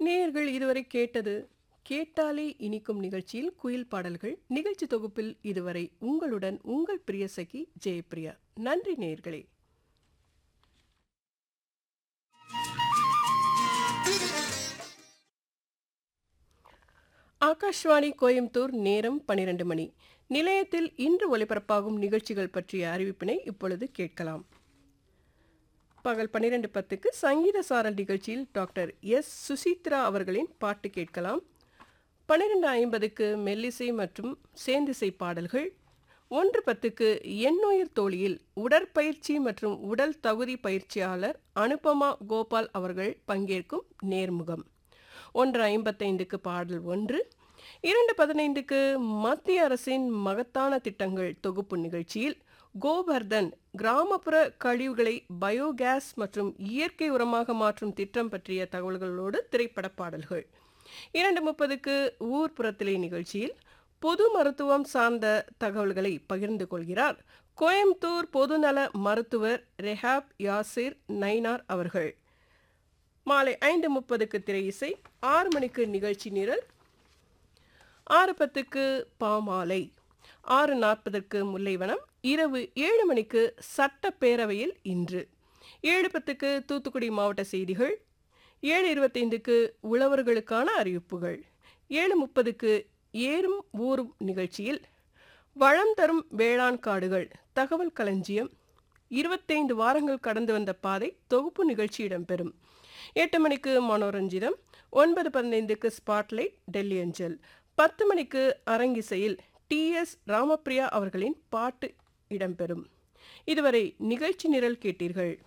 நேயர்கள் இதுவரை கேட்டது கேட்டாலே இனிக்கும் நிகழ்ச்சியில் குயில் பாடல்கள் நிகழ்ச்சி தொகுப்பில் இதுவரை உங்களுடன் உங்கள் பிரிய சகி ஜெயப்பிரியா நன்றி நேயர்களே ஆகாஷ்வாணி கோயம்புத்தூர் நேரம் பனிரெண்டு மணி நிலையத்தில் இன்று ஒலிபரப்பாகும் நிகழ்ச்சிகள் பற்றிய அறிவிப்பினை இப்பொழுது கேட்கலாம் பகல் பன்னிரெண்டு பத்துக்கு சங்கீத சாரல் நிகழ்ச்சியில் டாக்டர் எஸ் சுசித்ரா அவர்களின் பாட்டு கேட்கலாம் பன்னிரெண்டு ஐம்பதுக்கு மெல்லிசை மற்றும் சேந்திசை பாடல்கள் ஒன்று பத்துக்கு எண்ணுயிர் தோழியில் உடற்பயிற்சி மற்றும் உடல் தகுதி பயிற்சியாளர் அனுபமா கோபால் அவர்கள் பங்கேற்கும் நேர்முகம் ஒன்று ஐம்பத்தைந்துக்கு பாடல் ஒன்று இரண்டு பதினைந்துக்கு மத்திய அரசின் மகத்தான திட்டங்கள் தொகுப்பு நிகழ்ச்சியில் கோவர்தன் கிராமப்புற கழிவுகளை பயோகேஸ் மற்றும் இயற்கை உரமாக மாற்றும் திட்டம் பற்றிய தகவல்களோடு திரைப்பட பாடல்கள் இரண்டு முப்பதுக்கு ஊர்ப்புறத்திலே நிகழ்ச்சியில் பொது மருத்துவம் சார்ந்த தகவல்களை பகிர்ந்து கொள்கிறார் கோயம்புத்தூர் பொதுநல மருத்துவர் ரெஹாப் யாசிர் நைனார் அவர்கள் மாலை ஐந்து முப்பதுக்கு திரை இசை ஆறு மணிக்கு நிகழ்ச்சி நிரல் ஆறு பத்துக்கு பாமாலை ஆறு நாற்பதற்கு முல்லைவனம் இரவு ஏழு மணிக்கு சட்டப்பேரவையில் இன்று ஏழு பத்துக்கு தூத்துக்குடி மாவட்ட செய்திகள் ஏழு இருபத்தைந்துக்கு உழவர்களுக்கான அறிவிப்புகள் ஏழு முப்பதுக்கு ஏறும் ஊறும் நிகழ்ச்சியில் வளம் தரும் வேளாண் காடுகள் தகவல் களஞ்சியம் இருபத்தைந்து வாரங்கள் கடந்து வந்த பாதை தொகுப்பு நிகழ்ச்சி இடம்பெறும் எட்டு மணிக்கு மனோரஞ்சிதம் ஒன்பது பதினைந்துக்கு ஸ்பாட்லைட் டெல்லி அஞ்சல் பத்து மணிக்கு அரங்கிசையில் டி எஸ் ராமப்பிரியா அவர்களின் பாட்டு இடம்பெறும் இதுவரை நிகழ்ச்சி நிரல் கேட்டீர்கள்